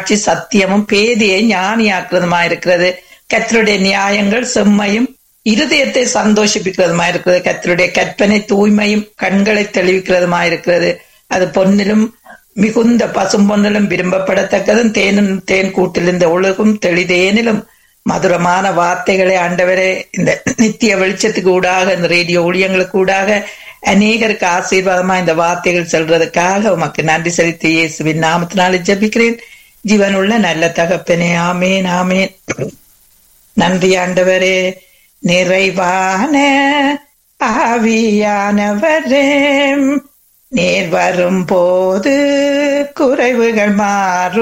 சாட்சி சத்தியமும் பேதையை ஞானியாக்குறதுமா இருக்கிறது கத்தருடைய நியாயங்கள் செம்மையும் இருதயத்தை சந்தோஷிப்பிக்கிறதுமா இருக்கிறது கத்தருடைய கற்பனை தூய்மையும் கண்களை தெளிவிக்கிறதுமா இருக்கிறது அது பொன்னிலும் மிகுந்த பசும் பொன்னிலும் விரும்பப்படத்தக்கதும் தேனும் தேன் கூட்டிலிருந்த ஒழுகும் தெளிதேனிலும் மதுரமான வார்த்தைகளை ஆண்டவரே இந்த நித்திய வெளிச்சத்துக்கு ஊடாக இந்த ரேடியோ ஊழியங்களுக்கு ஊடாக அநேகருக்கு ஆசீர்வாதமா இந்த வார்த்தைகள் சொல்றதுக்காக உமக்கு நன்றி செலுத்தி இயேசுவின் நாமத்தினால ஜெபிக்கிறேன் ஜீவனுள்ள நல்ல தகப்பனே ஆமேன் ஆமேன் நன்றி ஆண்டவரே நிறைவான ஆவியானவரே நேர் வரும் போது குறைவுகள் மாறும்